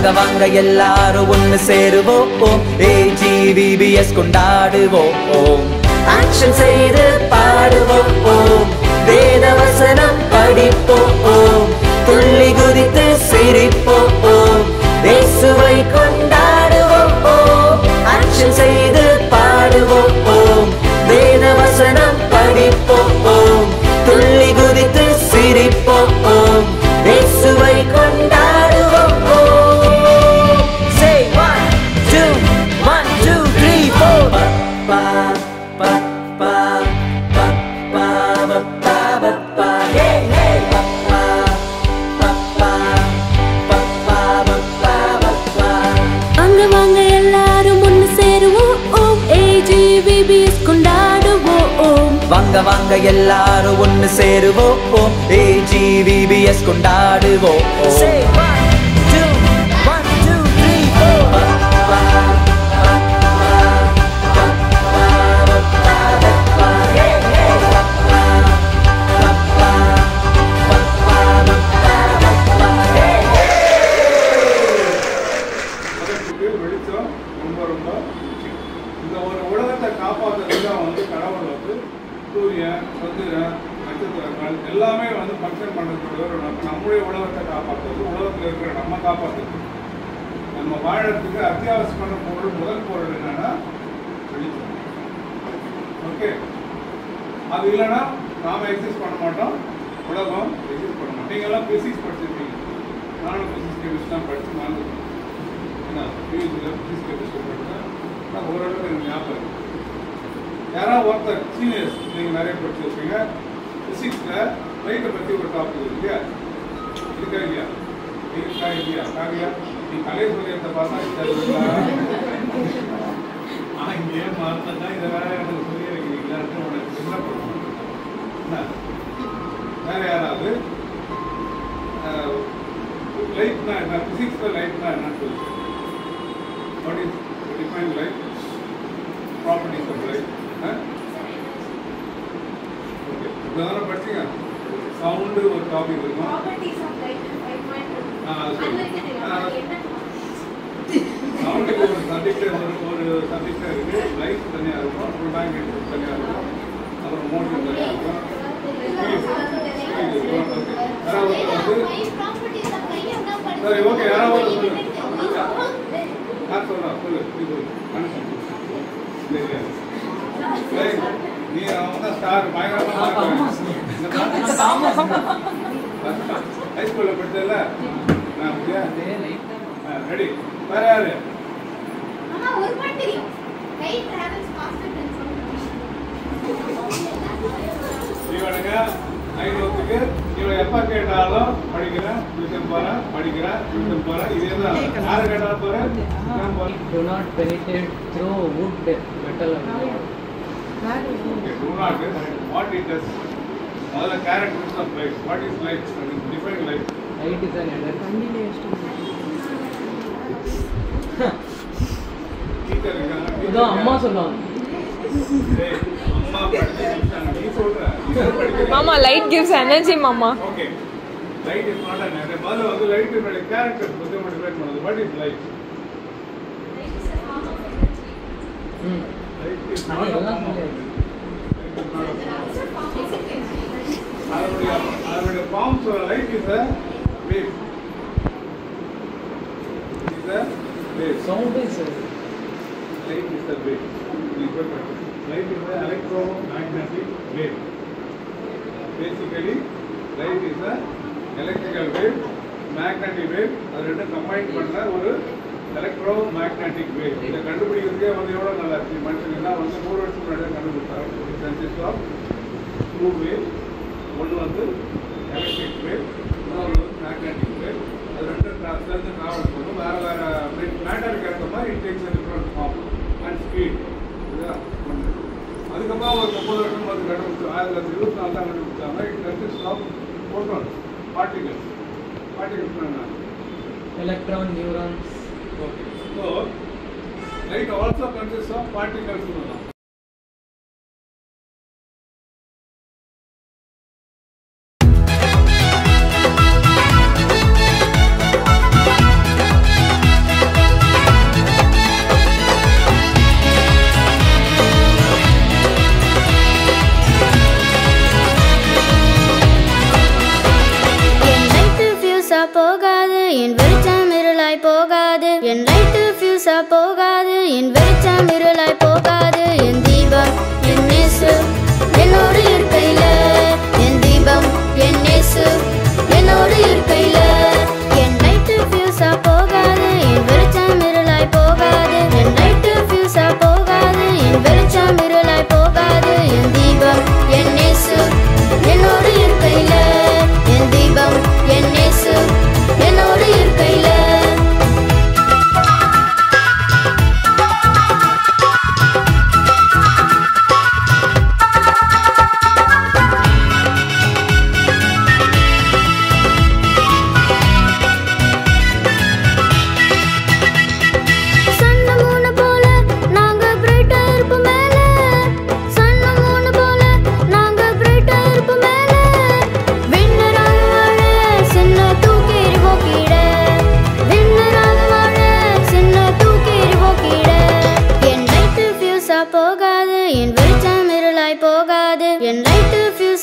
வாங்க வாங்க எல்லாரும் ஒன்னு சேருவோம் ஏஜிவிபிஎஸ் கொண்டாடுவோம் ஆக்ஷன் செய்து பாடுவோம் வேத வசனம் படிப்போம் துள்ளி குதித்து சிரிப்போம் இயேசுவை கொண்டாடுவோம் ஆக்ஷன் செய்து பாடுவோம் வேத வசனம் படிப்போம் துள்ளி குதித்து சிரிப்போம் இயேசுவை கொண்டாடுவோம் Say one, two, one, two, three, four. Pa, pa, pa, pa, pa, pa, pa, pa, pa, hey, hey. Pa, pa, pa, pa, pa, pa, pa, pa, pa, pa. அங்க வாங்க எல்லாரும் ஒன்னு சேருவோம் ஓம் ஏஜிபிபிஎஸ் கொண்டாடுவோம் வாங்க வாங்க எல்லாரும் ஒன்னு சேருவோம் ஏஜிவிபிஎஸ் கொண்டாடுவோம் Say one, two, one, two, three, four. Pa, pa, pa, pa, pa, pa, pa, pa, pa, hey, hey. Pa, pa, pa, pa, pa, pa, pa, pa, hey, hey. அதற்கு வெளிச்சம் ரொம்ப ரொம்ப முக்கியம். இந்த ஒரு உலகத்தை காப்பாற்றுறது தான் வந்து கடவுள் வந்து சூரியன் சந்திரன் நட்சத்திரங்கள் எல்லாமே வந்து ஃபங்க்ஷன் பண்ணுறதுக்கு ஒரு நம்ம- நம்முடைய உலகத்தை காப்பாற்றுறது உலகத்தில் இருக்கிற நம்ம காப்பாற்றுறது நம்ம வாழறதுக்கு அத்தியாவசியமான பொருள் முதல் பொருள் என்னன்னா வெளிச்சம் ஓகே அது இல்லைன்னா நாம எக்ஸிஸ்ட் பண்ண மாட்டோம் உலகம் எக்ஸிஸ்ட் பண்ண மாட்டோம் நீங்கள்லாம் பிசிக்ஸ் படிச்சிருக்கீங்க நானும் பிசிக்ஸ் கெமிஸ்ட்லாம் படித்து மறந்துட்டேன் என்ன பியூசியில் பிசிக்ஸ் கெமிஸ்ட்ரி படித்தேன் நான் ஓரளவுக்கு எனக்கு ஞாபகம் இருக்கு யாராவது ஒருத்தர் சீனியர்ஸ் நீங்கள் நிறைய படிச்சிருப்பீங்க ஃபிசிக்ஸில் லைட்டை பற்றி ஒரு டாபிக் இருக்கு இல்லையா இருக்கா இல்லையா இருக்கா இல்லையா காவியா நீ கலை சூரியத்தை பார்த்தா தெரியுங்களா ஆனால் இங்கே ஏன் மறந்தா இதை வேற எனக்கு புரிய வைக்கிறீங்களான்னு உனக்கு என்ன பண்ணுவோம் என்ன வேற யாராவது லைட்னா என்ன ஃபிசிக்ஸில் லைட்னா என்னன்னு சொல்லுங்க what is define light properties of light okay இப்போதானே படிச்சீங்க சவுண்டு ஒரு டாபிக் இருக்கும் ஆ, அது சொல்லு. ஆ, சவுண்டுக்கு ஒரு சப்ஜெக்ட் ஒரு ஒரு சப்ஜெக்ட் இருக்கு லைட் தனியாக இருக்கும் அப்புறம் மேக்னெட் தனியாக இருக்கும் அப்புறம் மோஷன் தனியாக இருக்கும் யாராவது ஒருத்தர் வந்து சரி ஓகே யாராவது ஒருத்தர் சொல்லுங்க யார் சொல்றா சொல்லு நீ சொல்லு மனுஷன் சரியா சரி நீ அவன் தான் ஸ்டார் பயங்கரமா ஹைஸ்கூலில் படித்தல ரெடி வேற யாரு இவனுங்க ஐநூத்துக்கு இவன் எப்ப கேட்டாலும் படிக்கிறேன் டியூஷன் போறேன் படிக்கிறேன் டியூஷன் போறேன் இதே தான் யாரு கேட்டாலும் போறேன் நான் போறேன் do not penetrate through wood metal and wire. Okay, do not. What it does? முதல்ல characteristics of light. What is light? I mean, define light. Light is an energy. Teacher இருக்காங்க. இதான் அம்மா சொல்லுவாங்க டேய், அம்மா படிச்சு முடிச்சிட்டாங்க. நீ சொல்ற. நீ தான் படிக்கிற. Mama, light gives energy, Mama. Okay. Light is not an energy. முதல்ல வந்து light இனுடைய character பத்தி நம்ம define பண்ணுது. What is light? ம் Light is அது not a எல்லாம் form of சொல்லியாச்சு. energy. Light is not a form of energy. அதனுடைய அதனுடைய form சொல்ற light is a wave. It is a wave. sound is uh, Light is the wave. Light is the electromagnetic wave. Basically, light is a electrical wave, magnetic wave. அது ரெண்டும் combine பண்ண ஒரு electro magnetic wave இதை கண்டுபிடிக்கிறதுக்கே வந்து எவ்வளோ நல்லா இருக்கு மனுஷன் எல்லாம் வந்து நூறு வருஷம் முன்னாடியே கண்டுபிடிச்சாங்க கன்சிஸ்ட் ஆஃப் டூ வேவ் ஒன்று வந்து எலக்ட்ரிக் வேவ் இன்னொரு வந்து மேக்னெட்டிக் வேவ் அது ரெண்டு tra- சேர்ந்து ட்ராவல் பண்ணும் வேற வேற மேட்டருக்கு ஏற்ற மாதிரி it takes different form and speed இதுதான் ஒன்று அதுக்கப்புறம் ஒரு முப்பது வருஷம் வந்து கண்டுபிடிச்சு ஆயிரத்தி தொள்ளாயிரத்தி இருபத்தி நாலு தான் கண்டுபிடிச்சாங்க it consist of photon particles particles என்ன electron neurons Okay. So, light also consists of particles. சொல்லலாம்.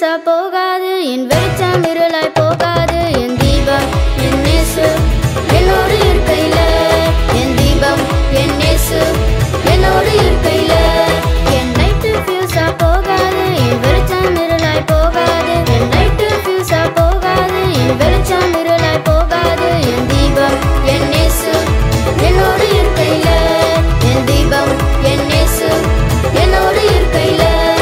ஃபியூஸா போகாது என் வெளிச்சம் இருளாய் போகாது என் தீபம் என் நேசு என்னோடு இருக்கையில என் தீபம் என் நேசு என்னோடு இருக்கையில என் நைட்டு ஃபியூஸா போகாது என் வெளிச்சம் இருளாய் போகாது என் நைட்டு ஃபியூஸா போகாது என் வெளிச்சம் இருளாய் போகாது என் தீபம் என் நேசு என்னோடு இருக்கையில என் தீபம் என் நேசு என்னோடு இருக்கையில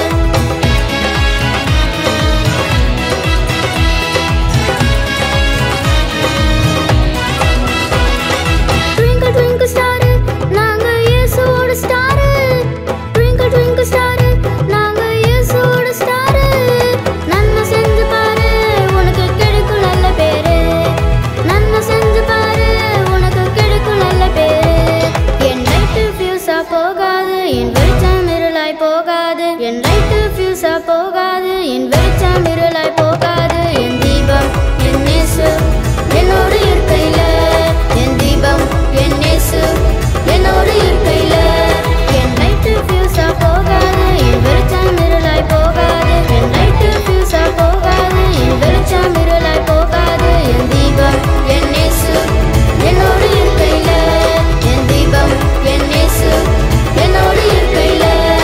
ட்விங்கிள் ட்விங்கிள் ஸ்டார் நாங்க இயேசுவோட ஸ்டார் ட்விங்கிள் ட்விங்கிள் ஸ்டார் நாங்க இயேசுவோட ஸ்டார் நன்மை செஞ்சு பாரு உனக்கு கிடைக்கும் நல்ல பேரு நன்மை செஞ்சு பாரு உனக்கு கிடைக்கும் நல்ல பேரு என் லைட்டு ஃபியூஸா போகாது என் வெளிச்சம் இருளாய் போகாது என் லைட்டு ஃபியூஸா போகாது என் வெளிச்சம் இருளாய் போகாது என் தீபம் என் நேசு என்னோடு இருக்கையில என் தீபம் என் நேசு என்னோடு இருக்கையில என் லைட்டு ஃபியூஸா போகாது என் வெளிச்சம் இருளாய் போகாது என் லைட்டு ஃபியூஸா போகாது என் வெளிச்சம் இருளாய் போகாது என் தீபம் என் நேசு என்னோடு இருக்கையில என் தீபம் என் நேசு என்னோடு இருக்கையில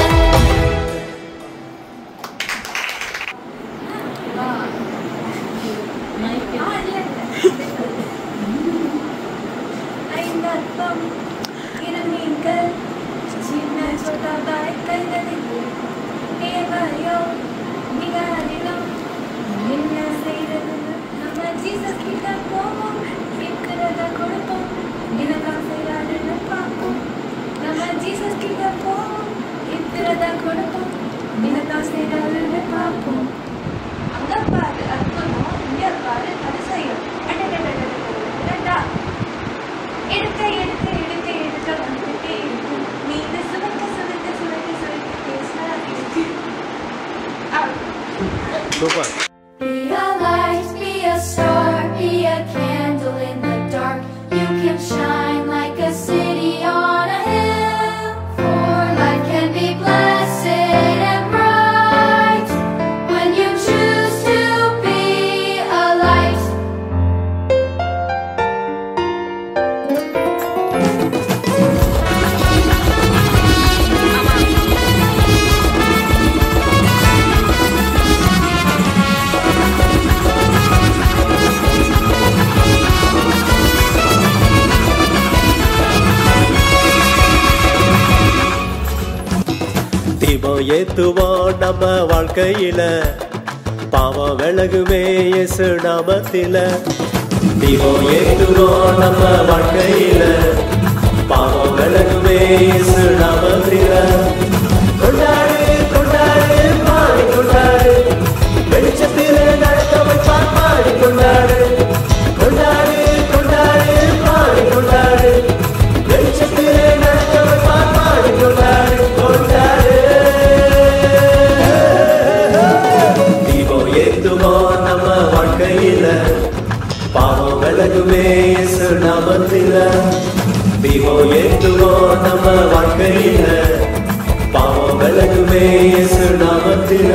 ஐந்தற்பம் இருமீன்கள் சின்ன சொட்டதாய் கைகளில் தேவையோ மிக அதிகம் என்ன செய்யறது நம்ம ஜீசஸ் கிட்ட போவோம் இருக்கிறத கொடுப்போம் எனக்காக செய்யாதுன்னு பார்ப்போம் நம்ம ஜீசஸ் கிட்ட போவோம் இருக்கிறத கொடுப்போம் எனக்காக செய்யாதுன்னு பார்ப்போம் அங்க பாரு அற்புதம் இங்க பாரு அதிசயம் அடடடடடடடடடா. எடுக்க எடுக்க எடுக்க எடுக்க வந்துட்டே இருக்கும் நீங்க சுவைக்க சுவைக்க சுவைக்க சுவைக்க பேசினா இருக்கு Be a light, be a star, be a candle in the dark. You can shine like a city on a hill. For life can be blessed and bright when you choose to be a light. தீபம் ஏத்துவோம் நம்ம வாழ்க்கையில பாவம் விலகுமே இயேசு நாமத்தில தீபம் ஏத்துவோம் நம்ம வாழ்க்கையில பாவம் விலகுமே இயேசு நாமத்தில கொண்டாடு கொண்டாடு பாடி கொண்டாடு வெளிச்சத்தில நடக்க வைப்பார் பாடி கொண்டாடு கொண்டாடு கொண்டாடு பாடி கொண்டாடு வெளிச்சத்தில நடக்க வைப்பார் பாடி கொண்டாடு கொண்டாடு தீபம் ஏத்துவோம் நம்ம வாழ்க்கையில பாவம் விலகுமே இயேசு நாமத்தில தீபம் ஏத்துவோம் நம்ம வாழ்க்கையில பாவம் விலகுமே இயேசு நாமத்தில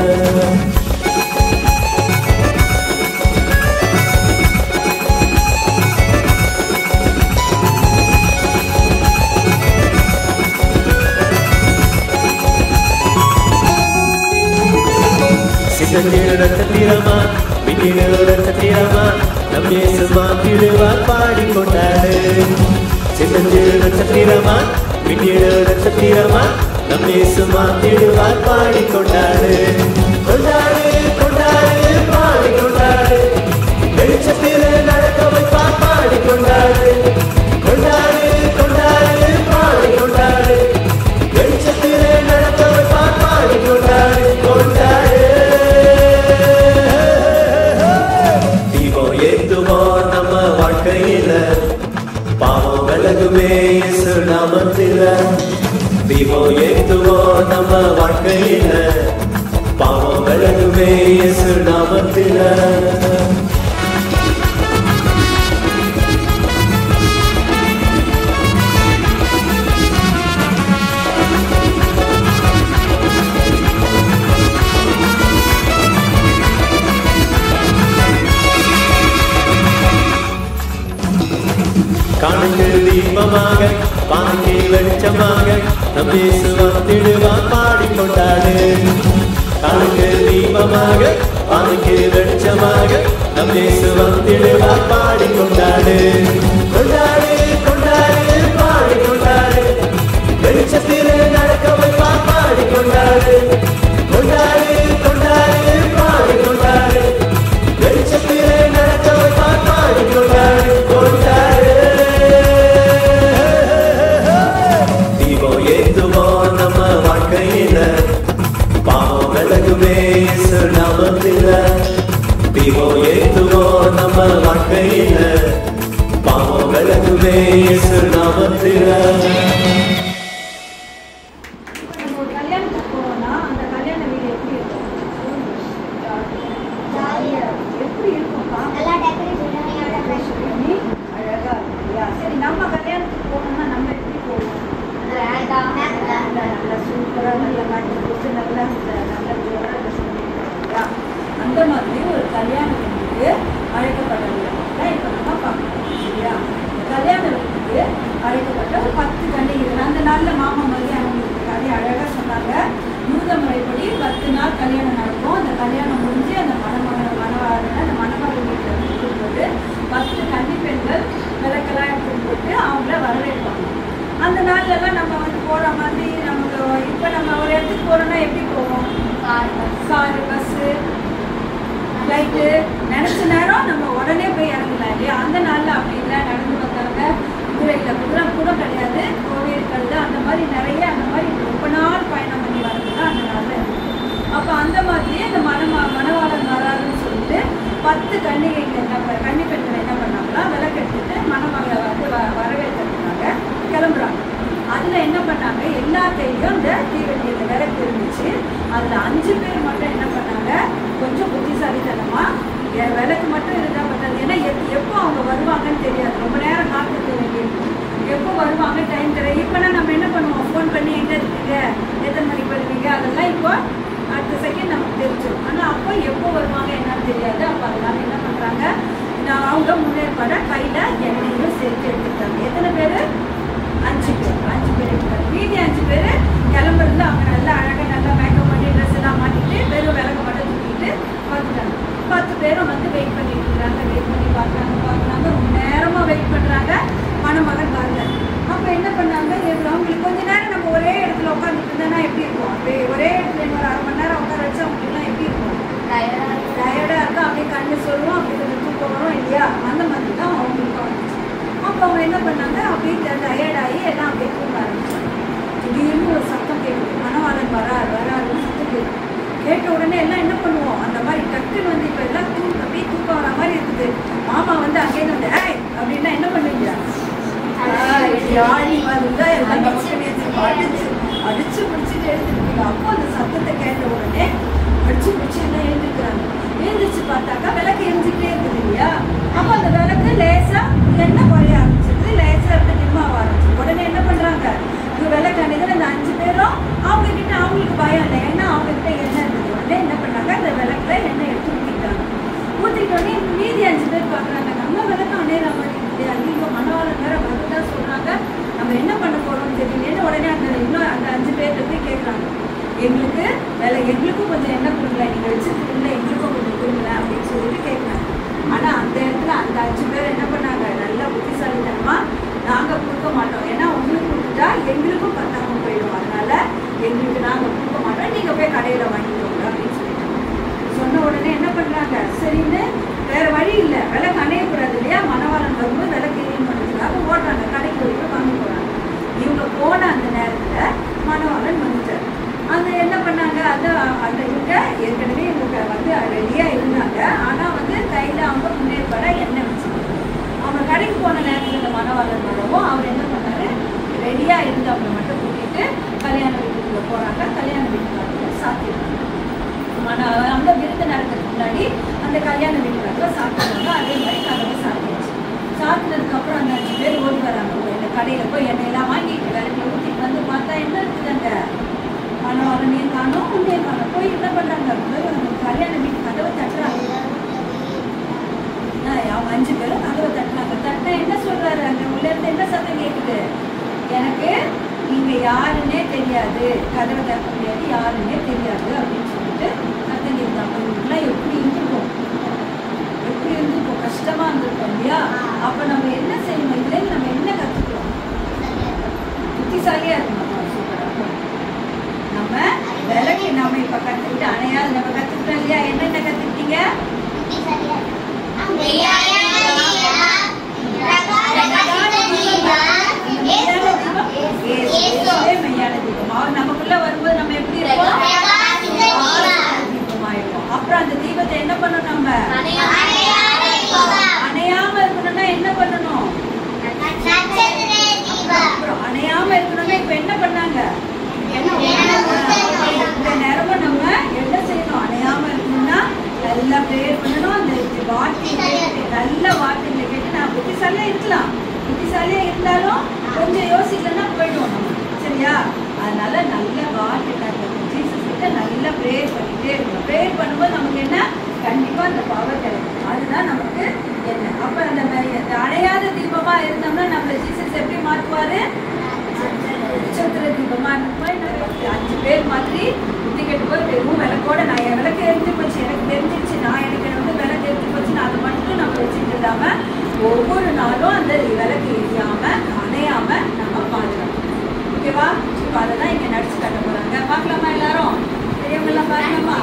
சித்தத்திர சத்திரமா விண்ணிலோட சத்திரமா நம் இயேசு மாத்திடுவார் பாடி கொண்டாடு சித்தத்திர சத்திரமா விண்ணிலோட சத்திரமா நம் இயேசு மாத்திடுவார் பாடி கொண்டாடு கொண்டாடு கொண்டாடு பாடி கொண்டாடு வெளிச்சத்திலே நடக்க வைப்பார் பாடி கொண்டாடு கொண்டாடு கொண்டாடு பாடி கொண்டாடு வெளிச்சத்திலே நடக்க வைப்பார் பாடி கொண்டாடு கொண்டாடு தீபம் ஏத்துவோம் நம்ம வாழ்க்கையில பாவம் விலகுமே இயேசு நாமத்தில தீபம் ஏத்துவோம் நம்ம வாழ்க்கையில பாவம் விலகுமே இயேசு நாமத்தில Be தீபமாக பாங்கி வெளிச்சமாக நம் இயேசு வந்திடுவார் பாடிக்கொண்டாடு கணக்கு தீபமாக பாங்கி வெளிச்சமாக நம் இயேசு வந்திடுவார் பாடிக்கொண்டாடு கொண்டாடு கொண்டாடு பாடிக்கொண்டாடு வெளிச்சத்திலே நடக்க வைப்பார் பாடிக்கொண்டாடு கொண்டாடு கொண்டாடு பாடிக்கொண்டாடு வெளிச்சத்திலே நடக்க வைப்பார் பாடிக்கொண்டாடு கொண்டாடு தீபம் ஏத்துவோம் நம்ம வாழ்க்கையில பாவம் விலகுமே இயேசு நாமத்தில தீபம் ஏத்துவோம் நம்ம வாழ்க்கையில பாவம் விலகுமே இயேசு நாமத்தில நம்ம ஒரு கல்யாணத்துக்கு போறோம்னா அந்த கல்யாண வீடு எப்படி இருக்கும் எப்படி இருக்கும்ப்பா decoration பண்ணி அழகா இருக்கும் இல்லையா? சரி நம்ம கல்யாணத்துக்கு போகணும்னா நம்ம எப்படி போவோம் நல்லா நல்லா சூப்பரா நல்லா கட்டி போட்டு நல்லா இந்த- நல்ல ஜோரா dress பண்ணிருப்போம் இல்லையா? அந்த மாதிரி ஒரு கல்யாண வீட்டுக்கு அழைக்கப்பட்ட விதமாக இப்போ நம்ம பார்க்கணும் சரியா இந்த கல்யாண வீட்டுக்கு அழைக்கப்பட்ட ஒரு பத்து கன்னிகைகள் அந்த நாளில் மாமா மாதிரி அவங்களுக்கு கதை அழகாக சொன்னாங்க யூத முறைப்படி பத்து நாள் கல்யாணம் நடக்கும் அந்த கல்யாணம் முடிஞ்சு அந்த மணமகன் மணவாளன் அந்த மணமகள் வீட்டில் வந்து கூப்பிட்டு பத்து கன்னி பெண்கள் விளக்கெல்லாம் எடுத்துட்டு போட்டு அவங்கள வரவேற்பாங்க அந்த நாள்லலாம் நம்ம வந்து போகிற மாதிரி நமக்கு இப்போ நம்ம ஒரு இடத்துக்கு போகிறோம்னா எப்படி போவோம் காரு பஸ்ஸு ஃப்ளைட்டு நினச்ச நேரம் நம்ம உடனே போய் இறங்கலாம் இல்லையா அந்த நாளில் அப்படி இல்லை நடந்து வந்தாங்க குதிரையில் குதிரை கூட கிடையாது கோவில் கழுது அந்த மாதிரி நிறைய அந்த மாதிரி ரொம்ப நாள் பயணம் பண்ணி வரது தான் அந்த நாளில் இருந்தது அப்போ அந்த மாதிரியே இந்த மணமா மணவாளன் வராதுன்னு சொல்லிட்டு பத்து கன்னிகைகள் என்ன ப- கன்னி பெண்கள் என்ன பண்ணாங்களா விளக்கெடுத்துட்டு மணமகளை வந்து வ வரவேற்கிறதுக்காக கிளம்புறாங்க அதில் என்ன பண்ணாங்க எல்லா கையிலும் அந்த தீவெட்டி அந்த விளக்கு இருந்துச்சு அதில் அஞ்சு பேர் மட்டும் என்ன பண்ணாங்க கொஞ்சம் புத்திசாலித்தனமாக என் விளக்கு மட்டும் இருந்தால் பத்தாது ஏன்னா எப் எப்போ அவங்க வருவாங்கன்னு தெரியாது ரொம்ப நேரம் காத்துக்க வேண்டியிருக்கும் எப்போ வருவாங்க டைம் தெரியாது இப்போனா நம்ம என்ன பண்ணுவோம் ஃபோன் பண்ணி எங்கே இருக்கீங்க எத்தனை மணிக்கு வருவீங்க அதெல்லாம் இப்போ அடுத்த செகண்ட் நமக்கு தெரிஞ்சிடும் ஆனால் அப்போ எப்போ வருவாங்க என்னன்னு தெரியாது அப்போ அதனால என்ன பண்ணுறாங்க நான் அவங்க முன்னேற்பாட கையில் எண்ணெயும் சேர்த்து எடுத்துக்கிட்டாங்க எத்தனை பேர் அஞ்சு பேர் அஞ்சு பேர் எடுத்தாங்க மீதி அஞ்சு பேர் கிளம்புறது அவங்க நல்லா அழகாக நல்லா மேக்கப் பண்ணி ட்ரெஸ் எல்லாம் மாட்டிட்டு வெறும் விளக்கு மட்டும் தூக்கிட்டு பார்த்துட்டாங்க பத்து பேரும் வந்து வெயிட் பண்ணிட்டு இருக்காங்க வெயிட் பண்ணி பார்க்குறாங்க பார்க்குறாங்க ரொம்ப நேரமாக வெயிட் பண்ணுறாங்க மணமகன் வரல அப்போ என்ன பண்ணாங்க எவ்வளோ அவங்களுக்கு கொஞ்ச நேரம் நம்ம ஒரே இடத்துல உட்காந்துட்டு இருந்தோன்னா எப்படி இருக்கும் அப்படியே ஒரே இடத்துல இன்னொரு அரை மணி நேரம் உட்கார வச்சு அவங்களுக்குலாம் எப்படி இருக்கும் டயர்டாக இருக்கும் அப்படியே கண்ணு சொல்லுவோம் அப்படி கொஞ்சம் தூக்கம் வரும் இல்லையா அந்த மாதிரி தான் அவங்களுக்கு வந்துச்சு அப்போ அவங்க என்ன பண்ணாங்க அப்படியே டயர்டாகி எல்லாம் அப்படியே தூங்க ஆரம்பிச்சாங்க திடீர்னு ஒரு சத்தம் கேட்குது மணவாளன் வரார் வராருன்னு சத்தம் கேட்குது கேட்ட உடனே எல்லாம் என்ன பண்ணுவோம் அந்த மாதிரி டக்குன்னு வந்து இப்போ எல்லாம் தூங்க அப்படியே தூக்கம் வர மாதிரி இருக்குது மாமா வந்து அங்கேயிருந்து வந்து ஏய் அப்படின்னா என்ன பண்ணுவீங்க ஆஹ் இப்படி ஆடி வந்தா எல்லாம் பக்கமே அடிச்சு அடிச்சு பிடிச்சிட்டு எழுந்திருக்கீங்க அப்போ அந்த சத்தத்தை கேட்ட உடனே அடிச்சு பிடிச்சி எல்லாம் எழுந்திருக்கிறாங்க எழுந்திரிச்சு பார்த்தாக்கா விளக்கு எரிஞ்சுக்கிட்டே இருக்குது இல்லையா அப்போ அந்த விளக்கு லேசா எண்ணெய் குறைய ஆரம்பிச்சது லேசா இருந்து நிம்மாக ஆரம்பிச்சு உடனே என்ன பண்றாங்க இது விளக்கு அணிகள் அந்த அஞ்சு பேரும் அவங்க கிட்ட அவங்களுக்கு பயம் இல்லை ஏன்னா அவங்க கிட்ட எண்ணெய் இருந்தது உடனே என்ன பண்ணாங்க அந்த விளக்குல எண்ணெய் எடுத்து ஊற்றிட்டாங்க ஊற்றிட்டோடனே மீதி அஞ்சு பேர் பார்க்குறாங்க நம்ம விளக்கு அணையிற மாதிரி இருக்குது அதிக மனவாளன் வேற வரதா சொல்றாங்க நம்ம என்ன பண்ண போறோம்னு தெரியலேன்னு உடனே அந்த இன்னும் அந்த அஞ்சு பேர்கிட்ட போய் கேட்குறாங்க எங்களுக்கு வேலை எங்களுக்கும் கொஞ்சம் எண்ணெய் கொடுக்கல நீங்க வச்சிருக்கீங்களா எங்களுக்கும் கொஞ்சம் கொடுங்கல அப்படின்னு சொல்லிட்டு கேட்குறாங்க ஆனா அந்த இடத்துல அந்த அஞ்சு பேர் என்ன பண்ணாங்க நல்லா புத்திசாலித்தனமா நாங்க கொடுக்க மாட்டோம் ஏன்னா உங்களுக்கு கொடுத்துட்டா எங்களுக்கும் பத்தாம போயிடும் அதனால எங்களுக்கு நாங்க கொடுக்க மாட்டோம் நீங்க போய் கடையில வாங்கிக்கோங்க அப்படின்னு சொல்லிட்டாங்க சொன்ன உடனே என்ன பண்றாங்க சரின்னு வேற வழி இல்லை விளக்கு அணையக்கூடாது இல்லையா மணவாளன் வரும்போது விளக்கு கிளீன் பண்ணுறதுக்காக ஓடுறாங்க கடைக்கு போய் வாங்கி போறாங்க இவங்க போன அந்த நேரத்துல மணவாளன் வந்துட்டார் அந்த என்ன பண்ணாங்க அந்த அந்த இவங்க ஏற்கனவே இவங்க வந்து ரெடியா இருந்தாங்க ஆனா வந்து கையில அவங்க முன்னேற்பட எண்ணெய் வச்சுருந்தாங்க அவங்க கடைக்கு போன நேரத்துல இந்த மணவாளன் வரவும் அவர் என்ன பண்ணாரு ரெடியா இருந்தவங்க மட்டும் கூட்டிட்டு கல்யாண வீட்டுக்குள்ள போறாங்க கல்யாண வீட்டுக்கு சாத்திடுறாங்க மன அந்த விருந்து நடக்கிறதுக்கு முன்னாடி அந்த கல்யாண வீட்டுக்காக சாப்பிடுறாங்க அதே மாதிரி கதவை சாப்பிடுச்சு சாப்பிட்டதுக்கு அப்புறம் அந்த அஞ்சு பேர் ஓடி வராங்க ஓ, இந்த கடையில போய் எண்ணெயெல்லாம் வாங்கிட்டு விளக்கில் ஊற்றிட்டு வந்து பார்த்தா என்ன இருக்குது அங்க மனவரனையும் காணும் உன்னையும் காணும் போய் என்ன பண்றாங்க போய் அந்த கல்யாண வீட்டு கதவை தட்டுறாங்க ஆஹ் அவங்க அஞ்சு பேரும் கதவை தட்டுறாங்க தட்டினா என்ன சொல்றாரு அங்க உள்ள இருந்து என்ன சத்தம் கேட்குது ப்ரேயர் பண்ணிட்டே இருக்கணும் ப்ரேயர் பண்ணும்போது நமக்கு என்ன கண்டிப்பா அந்த பவர் கிடைக்கும் அதுதான் நமக்கு என்ன அப்ப அந்த மாதிரி அந்த அணையாத தீபமா இருந்தோம்னா நம்மள ஜீசஸ் எப்படி மாற்றுவாரு நட்சத்திர தீபமா போய் நம்ம அஞ்சு பேர் மாதிரி புத்தி கெட்டு போய் வெறும் விளக்கோட நான் என் விளக்கு எரிஞ்சு போச்சு எனக்கு தெரிஞ்சிருச்சு நான் எனக்கு வந்து விளக்கு எரிஞ்சு போச்சு நான் அதை மட்டும் நம்ம வச்சுட்டு இல்லாம ஒவ்வொரு நாளும் அந்த விளக்கு எரியாம அணையாம நம்ம பாதுகாக்கணும் ஓகேவா இப்போ அதை தான் இங்க நடிச்சு காட்ட போறாங்க பார்க்கலாமா எல்லாரும் பெரியவங்க எல்லாம் பார்க்கலாமா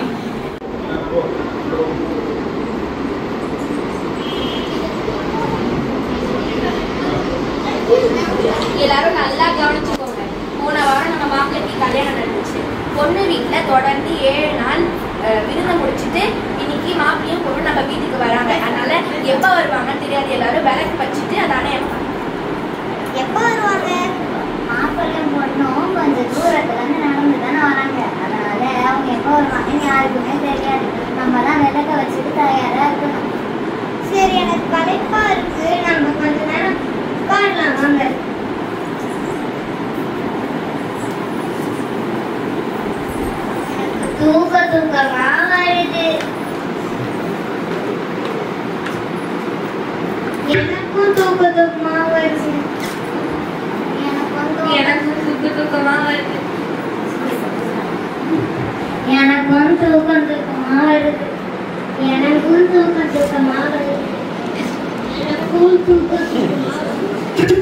எல்லாரும் நல்லா கவனிச்சுக்கோங்க போன வாரம் நம்ம மாப்பிள்ளைக்கு கல்யாணம் நடந்துச்சு பொண்ணு வீட்டில் தொடர்ந்து ஏழு நாள் அஹ், விருந்தை முடிச்சுட்டு இன்னைக்கு மாப்பிள்ளையும் பொண்ணு நம்ம வீட்டுக்கு வராங்க அதனால எப்போ வருவாங்கன்னு தெரியாது எல்லாரும் விளக்கு வச்சுட்டு அதை அணையம் எப்போ வருவாங்க மாப்பிள்ளையும் பொண்ணும் கொஞ்சம் தூரத்துல இருந்து நடந்து தானே வராங்க அதனால அவங்க எப்போ வருவாங்கன்னு யாருக்குமே தெரியாது நம்ம தான் விளக்க வச்சுட்டு தயாரா இருக்கணும் சரி எனக்கு களைப்பா இருக்கு நம்ம கொஞ்ச நேரம் உட்காரலாம் வாங்க எனக்கு தூக்க தூக்கமா வருது எனக்கும் தூக்க தூக்கமா வருது எனக்கும் எனக்கு சுக்கு தூக்கமா வருது எனக்கும் தூக்கம் தூக்கமா வருது எனக்கும் தூக்கம் தூக்கமா வருது எனக்கும் தூக்கம் தூக்கமா வருது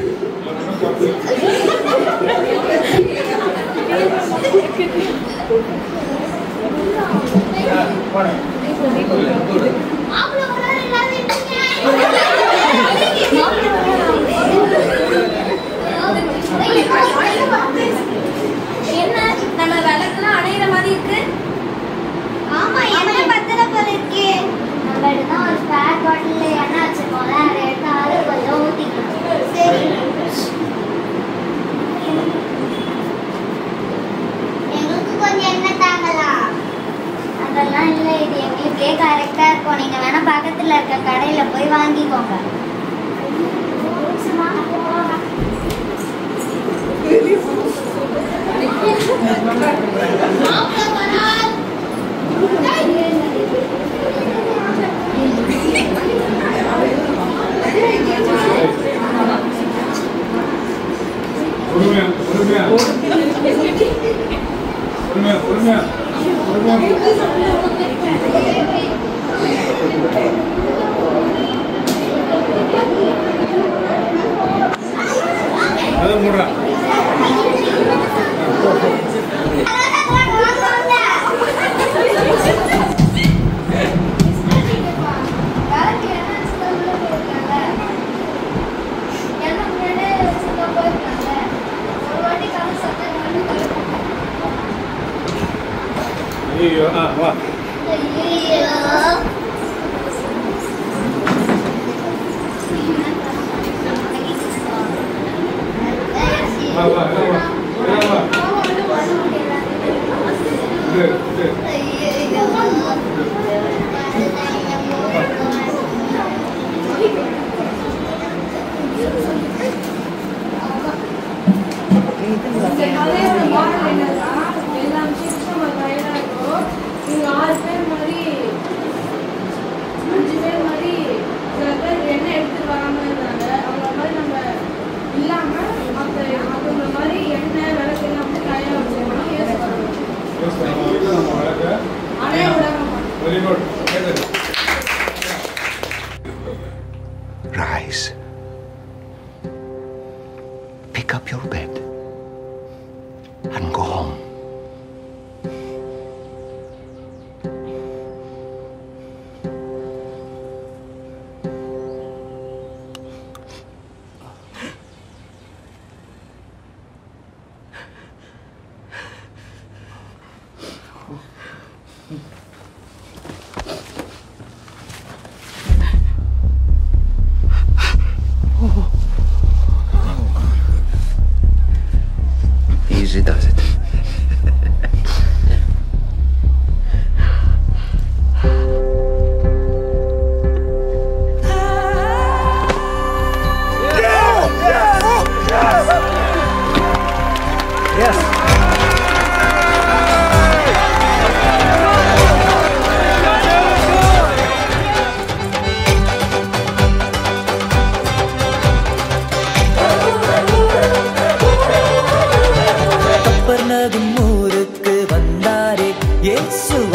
மாப்பிள்ளை வராரு, எல்லாரும் என்ன நம்ம விளக்குலாம் அணையிற மாதிரி இருக்கு ஆமா என்ன பத்திர போல இருக்கு நம்ம எடுத்தா ஒரு ஸ்பேர் பாட்டில்ல எண்ணெய் வச்சிருக்கோம்ல அதை எடுத்து ஆளு கொஞ்சம் ஊத்திக்கணும் சரி எங்களுக்கு கொஞ்சம் எண்ணெய் தாங்களா அதெல்லாம் இல்லை இது எங்களுக்கே கரெக்டா இருக்கும் நீங்க வேணா பக்கத்துல இருக்க கடையில போய் வாங்கிக்கோங்க பொறுமையா பொறுமையா பொறுமையா பொறுமையா பொறுமையா அதை மூடுறா ஐயோ ஆ வா வா வா எல்லாம் வா எல்லாம் வா இது இது இந்த கதையோட moral என்னன்னா, எல்லா விஷயத்துக்கும் நம்ம தயாரா இருக்கணும். இவங்க ஆறு பேர் மாதிரி, அஞ்சு பேர் மாதிரி சில பேர் எண்ணெய் எடுத்துட்டு வராம இருந்தாங்க. அவங்கள மாதிரி நம்ம இல்லாம, மத்த- மத்தவங்கள மாதிரி எண்ணெய், விளக்கு எல்லாம் வந்து தயாரா வச்சுக்கணும். இயேசு வரணும். யோசி நம்ம வீட்டில் நம்ம வளர்க்க அணைய விடாம பண்ணணும். வெரி குட் கேட்டு Rise. Pick up your bed and go home.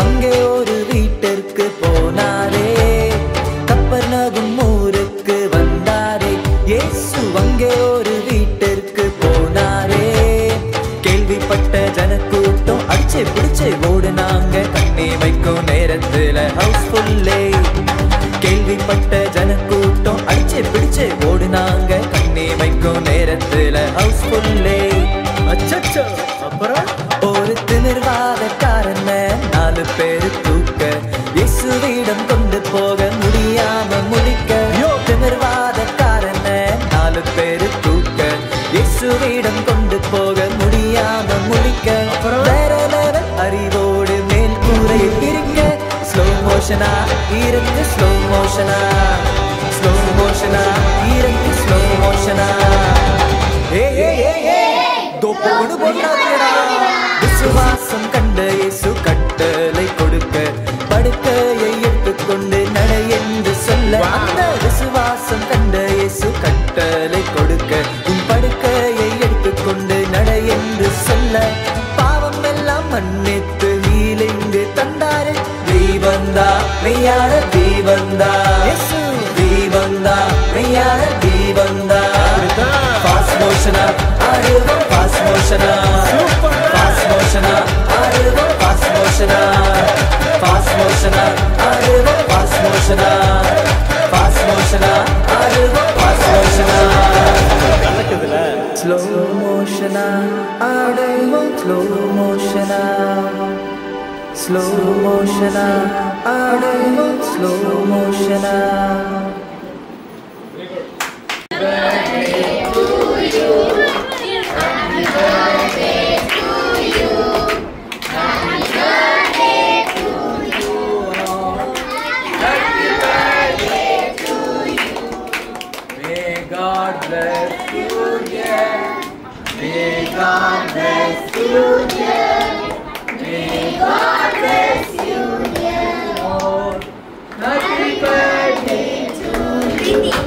அங்கே ஒரு வீட்டிற்கு போனாரே கப்பர்நகும் ஊருக்கு வந்தாரே இயேசு அங்கே ஒரு வீட்டிற்கு போனாரே கேள்விப்பட்ட ஜனக்கூட்டம் அடிச்சு பிடிச்சு ஓடுனாங்க கண்ணி வைக்கும் நேரத்துல ஹவுஸ்ஃபுல்லே கேள்விப்பட்ட ஜனக்கூட்டம் அடிச்சு பிடிச்சு ஓடுனாங்க கண்ணி வைக்கும் நேரத்துல ஹவுஸ்ஃபுல்லே அச்சச்சோ அப்புறம் ஒரு திமிர்வாதக்காரன நாலு பேரு தூக்க இயேசுவிடம் கொண்டு போக முடியாம முடிக்க யோ திமிர்வாதக்காரன நாலு பேரு தூக்க இயேசுவிடம் கொண்டு போக முடியாம முடிக்க வேற level அறிவோடு மேல் கூரையில் இருக்க ஸ்லோ மோஷனா இருந்து ஸ்லோ மோஷனா ஸ்லோ மோஷனா இருந்து ஸ்லோ மோஷனா ஏ ஏ ஏ ஏ தொப்புடு பொண்ணாதடா விசுவாசம் கண்ட இயேசு கட்டளை கொடுக்க படுக்கையை எடுத்துக்கொண்டு நட என்று சொல்ல அந்த விசுவாசம் கண்ட இயேசு கட்டளை கொடுக்க உன் படுக்கையை எடுத்துக்கொண்டு நட என்று சொல்ல பாவம் எல்லாம் மன்னித்து ஹீலிங்கு தந்தாரு தீவந்தா மெய்யான தீவந்தா தீவந்தா மெய்யான தீவந்தா ஃபாஸ்ட் மோஷனா ஆடுவோம் ஃபாஸ்ட் மோஷனா ஃபாஸ்ட் மோஷனா ஆடுவோம் ஃபாஸ்ட் மோஷனா ஃபாஸ்ட் மோஷனா ஆடுவோம் ஃபாஸ்ட் மோஷனா ஃபாஸ்ட் மோஷனா ஆடுவோம் ஃபாஸ்ட் மோஷனா ஸ்லோ மோஷனா ஆடுவோம் ஸ்லோ மோஷனா ஸ்லோ மோஷனா ஆடுவோம் ஸ்லோ மோஷனா May God bless you, dear. May God bless you, dear. May God bless you, dear. Oh, happy birthday to you.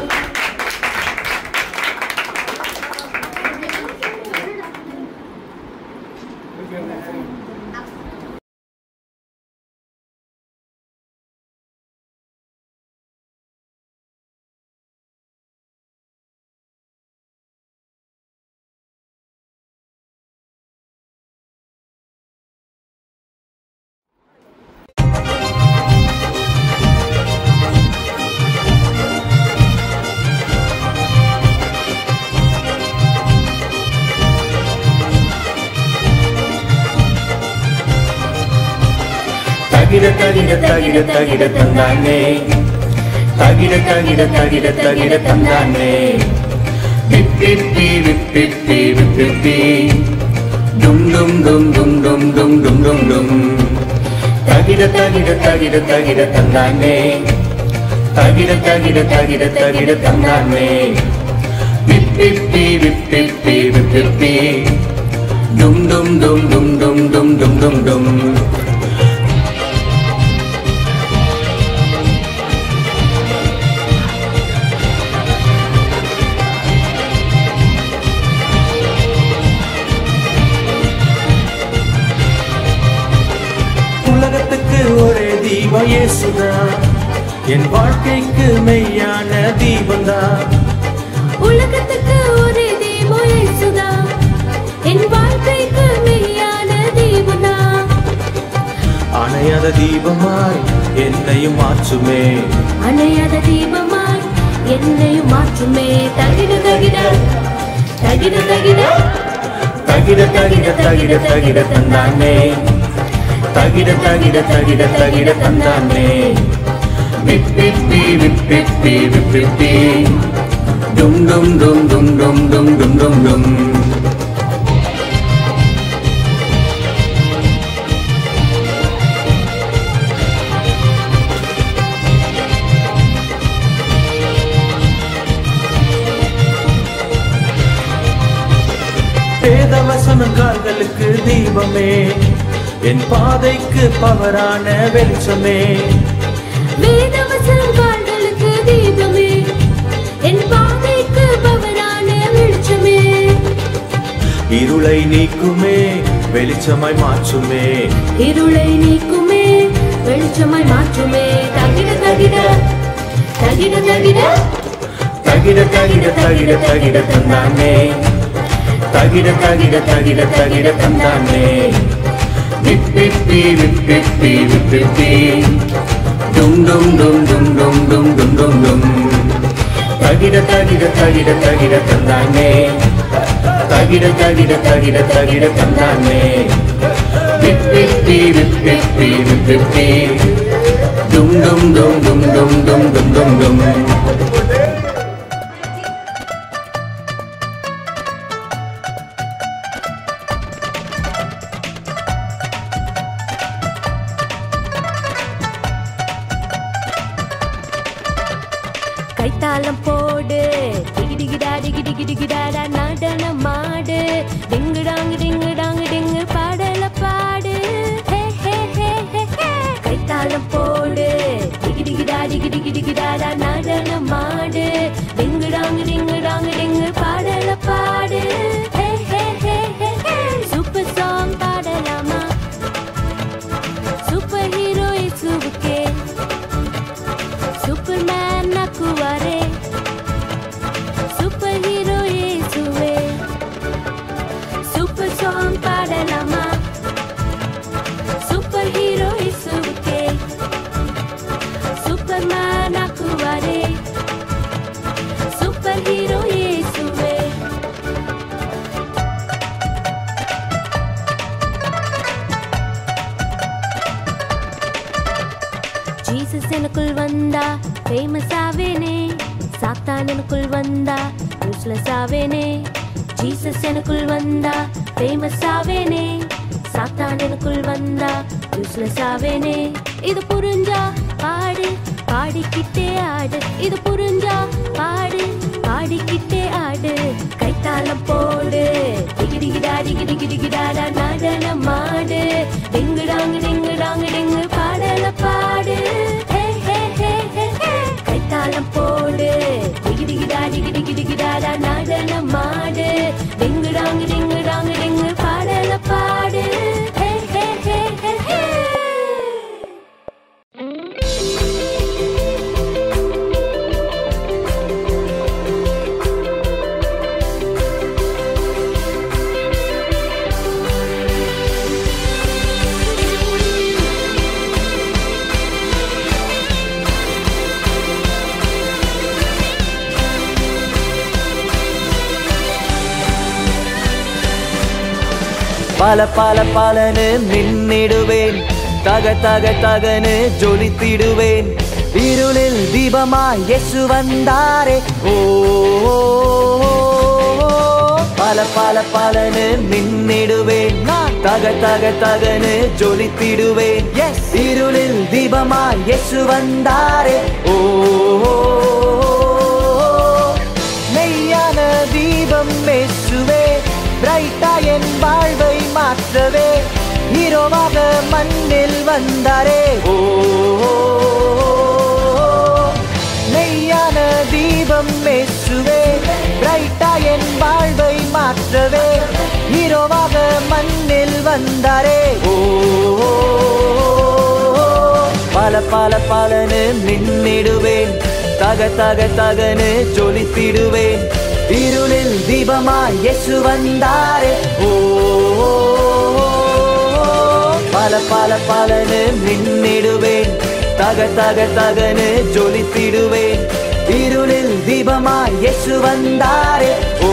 தகிட தகிட தகிட தகிட தந்தானே தகிட தகிட தகிட தகிட தந்தானே விப்பிப்பி விப்பிப்பி விப்பிப்பி டும் டும் டும் டும் டும் டும் டும் டும் டும் தகிட தகிட தகிட தகிட தந்தானே தகிட தகிட தகிட தகிட தந்தானே விப்பிப்பி விப்பிப்பி விப்பிப்பி டும் டும் டும் டும் டும் டும் டும் டும் டும் உலகத்துக்கு ஒரே தீபம் இயேசுதான் என் வாழ்க்கைக்கு மெய்யான தீபம்தான் உலகத்துக்கு ஒரு தீபம் இயேசுதான் என் வாழ்க்கைக்கு மெய்யான தீபம்தான் அணையாத தீபமாய் என்னையும் மாற்றுமே அணையாத தீபமாய் என்னையும் மாற்றுமே தகிட தகிட தகிட தகிட தகிட தகிட தகிட தகிட தந்தானே தகிட தகிட தகிட தகிட தந்தானே விப்பிப்பி விப்பிப்பி விப்பிப்பி டும் டும் டும் டும் டும் டும் டும் டும் டும் வேதவசனம் கால்களுக்கு தீபமே என் பாதைக்கு பவரான வெளிச்சமே வேதவசனம் கால்களுக்கு தீபமே என் பாதைக்கு பவரான வெளிச்சமே இருளை நீக்குமே வெளிச்சமாய் மாற்றுமே இருளை நீக்குமே தகிட தகிட தகிட தகிட தகிட தகிட தகிட தந்தானே தகிட தகிட தகிட தகிட தந்தானே விப்பிப்பி விப்பிப்பி விப்பிப்பி டும் டும் டும் டும் டும் டும் டும் டும் டும் தகிட தகிட தகிட தகிட தந்தானே தகிட தகிட தகிட தகிட தந்தானே விப்பிப்பி விப்பிப்பி விப்பிப்பி டும் டும் டும் டும் டும் டும் டும் டும் டும் கைத்தாளம் போடு டிகிடிகிடா டிகிடிகிடிகிடாடா நடனம் மாடு டிங்கு டாங்கு டிங்கு டாங்கு டிங்கு பாடல பாடு ஹே, ஹே, ஹே, ஹே, ஹே. கைத்தாளம் போடு டிகிடிகிடா டிகிடிகிடிகிடாடா நடனம் மாடு டிங்கு டாங்கு டிங்கு டாங்கு டிங்கு பாடல பாடு hey, hey, hey, hey, hey. Super song பாடலாமா சூப்பர் ஹீரோ இசுவுக்கே சூப்பர்மேன் நக்குவாரே சூப்பர் ஹீரோ இயேசுவே சூப்பர் சாங் பாடலாமா சூப்பர் ஹீரோ இயேசுவுக்கே சூப்பர்மேன் நக்குவாரே சூப்பர் ஹீரோ இயேசுவே ஜீசஸ் எனக்குள் வந்தா ஃபேமஸ் ஆவேனே சாத்தான் எனக்குள் வந்தா யூஸ்லெஸ் ஆவேனே ஜீசஸ் எனக்குள் வந்தா ஃபேமஸ் ஆவேனே சாத்தான் எனக்குள் வந்தா யூஸ்லெஸ் ஆவேனே இது புரிஞ்சா பாடு பாடிக்கிட்டே ஆடு இது புரிஞ்சா பாடு பாடிக்கிட்டே ஆடு கைத்தாளம் போடு டிகிடிகிடா டிகிடிகிடிகிடாடா நடனம் மாடு டிங்கு டாங்கு டிங்கு டாங்கு டிங்கு பாடல பாடு ஹே, ஹே, ஹே, ஹே, ஹே. கைத்தாளம் போடு டிகிடிகிடா டிகிடிகிடிகிடாடா நடனம் மாடு டிங்கு டாங்கு டிங்கு டாங்கு டிங்கு பாடல பாடு ஹே, ஹே, ஹே, ஹே, ஹே. பல பல பலனு மின்னிடுவேன் தக தக தகனு ஜொலித்திடுவேன் இருளில் தீபமாய் இயேசு வந்தாரே ஓ ஓ, ஓ, ஓ. பல பல பலனு மின்னிடுவேன் நான் தக தக தகனு ஜொலித்திடுவேன் எஸ் இருளில் தீபமாய் இயேசு வந்தாரே ஓ ஓ, ஓ, ஓ. மெய்யான தீபம் மேசுவே பிரைட்டா என் வாழ்வை மாற்றவே ஹீரோவாக மண்ணில் வந்தாரே ஓ மெய்யான தீபம் மேசுவே பிரைட்டா என் வாழ்வை மாற்றவே ஹீரோவாக மண்ணில் வந்தாரே ஓ பல பல பலனு மின்னிடுவேன் தக தக தகனு ஜொலித்திடுவேன் இருளில் தீபமாய் இயேசு வந்தாரே ஓ பல பல பலனு மின்னிடுவேன் தக தக தகனு ஜொலித்திடுவேன் இருளில் தீபமாய் இயேசு வந்தாரே ஓ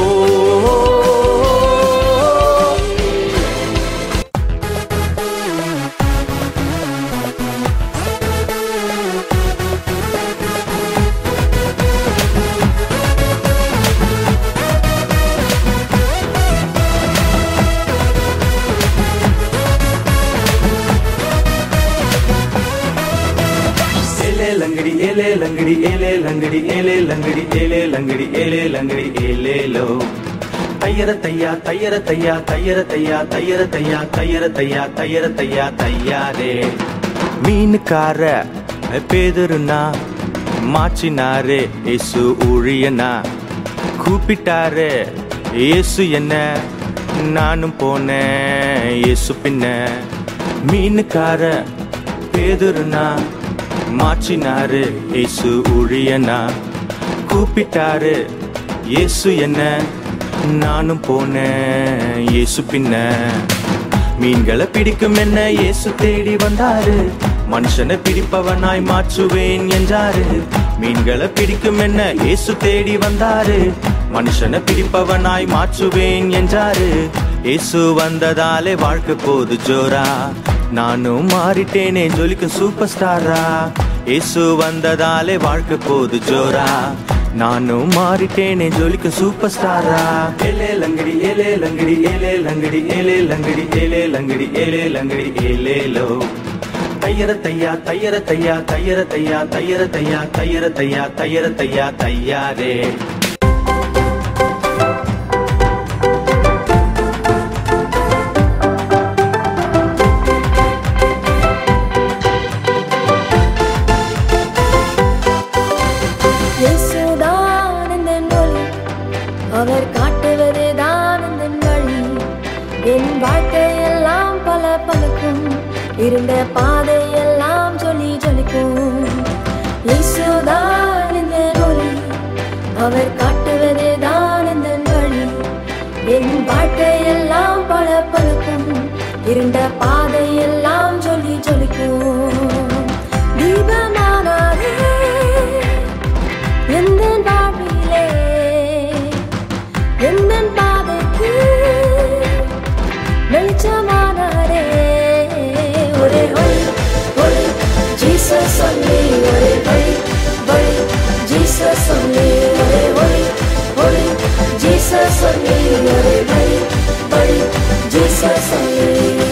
ஏலே லங்கடி ஏலே லங்கடி ஏலே லங்கடி ஏலே லங்கடி ஏலே லங்கடி ஏலே லங்கடி ஏலேலோ தையர தையா தையர தையா தையர தையா தையர தையா தையர தையா தையர தையா தையாரே மீனுக்கார பேதருனா மாச்சினாரே இயேசு ஊழியனா கூப்பிட்டாரு இயேசு என்ன நானும் போனேன் இயேசு பின்ன மீனுக்கார பேதுருனா மாற்றினாரு இயேசு ஊழியனா கூப்பிட்டாரு இயேசு என்ன நானும் போனேன் இயேசு பின்ன மீன்களை பிடிக்கும் என்ன இயேசு தேடி வந்தாரு மனுஷனை பிடிப்பவனாய் மாற்றுவேன் என்றாரு மீன்களை பிடிக்கும் என்ன இயேசு தேடி வந்தாரு மனுஷனை பிடிப்பவனாய் மாற்றுவேன் என்றாரு இயேசு வந்ததாலே வாழ்க்கை போது ஜோரா நானும் மாறிட்டேனே ஜொலிக்கும் சூப்பர் ஸ்டாரா இயேசு வந்ததாலே வாழ்க்கை போது ஜோரா நானும் மாறிட்டேனே ஜொலிக்கும் சூப்பர் ஸ்டாரா ஏலே லங்கடி ஏலே லங்கடி ஏலே லங்கடி ஏலே லங்கடி ஏலே லங்கடி ஏலே லங்கடி ஏலேலோ தையர தையா தையர தையா தையர தையா தையர தையா தையர தையா தையர தையா தையாரே இயேசுதான் எந்தன் ஒளி அவர் காட்டுவதுதான் எந்தன் வழி என் வாழ்க்கையெல்லாம் பல பழுக்கும் இருந்த பாதையெல்லாம் சொல்லி ஜொலிக்கும் இயேசுதான் எந்தன் ஒளி அவர் காட்டுவதுதான் எந்தன் வழி என் வாழ்க்கையெல்லாம் பல பழுக்கும் இருண்ட பாதையெல்லாம் சொல்லி ஜொலிக்கும் தீபமானாரே எந்தன் வாழ்விலே எந்தன் பாதைக்கு வெளிச்சமானாரே ஒரே ஒளி ஒளி ஜீசஸ் சொல்லி ஒரே வழி வழி ஜீசஸ் சொல்லி ஒரே ஒளி ஒளி ஜீசஸ் சொல்லி ஒரே வழி வழி ஜீசஸ் சொல்லி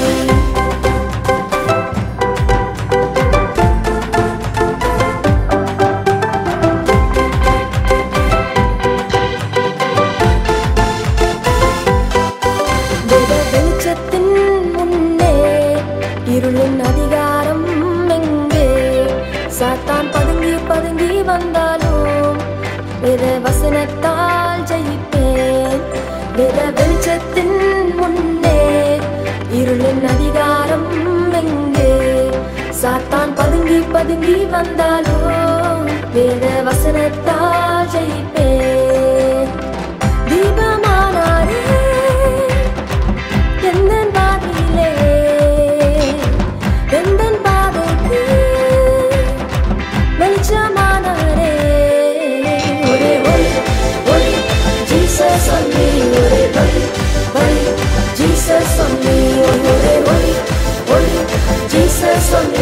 வேத வெளிச்சத்தின் முன்னே இருளின் அதிகாரம் எங்கே சாத்தான் பதுங்கி பதுங்கி வந்தாலும் வேத வசனத்தால் ஜெயிப்பேன் வேத வெளிச்சத்தின் முன்னே இருளின் அதிகாரம் எங்கே சாத்தான் பதுங்கி பதுங்கி வந்தாலும் வேத வசனத்தால் ஜெயிப்பேன் தீபமானாரே எந்தன் பாதையிலே எந்தன் பாதைக்கு வெளிச்சமானாரே ஒரே ஒளி ஒளி ஜீசஸ் சொல்லி ஒரே வழி வழி ஜீசஸ் சொல்லி ஒரே ஒளி ஒளி ஜீசஸ் சொல்லி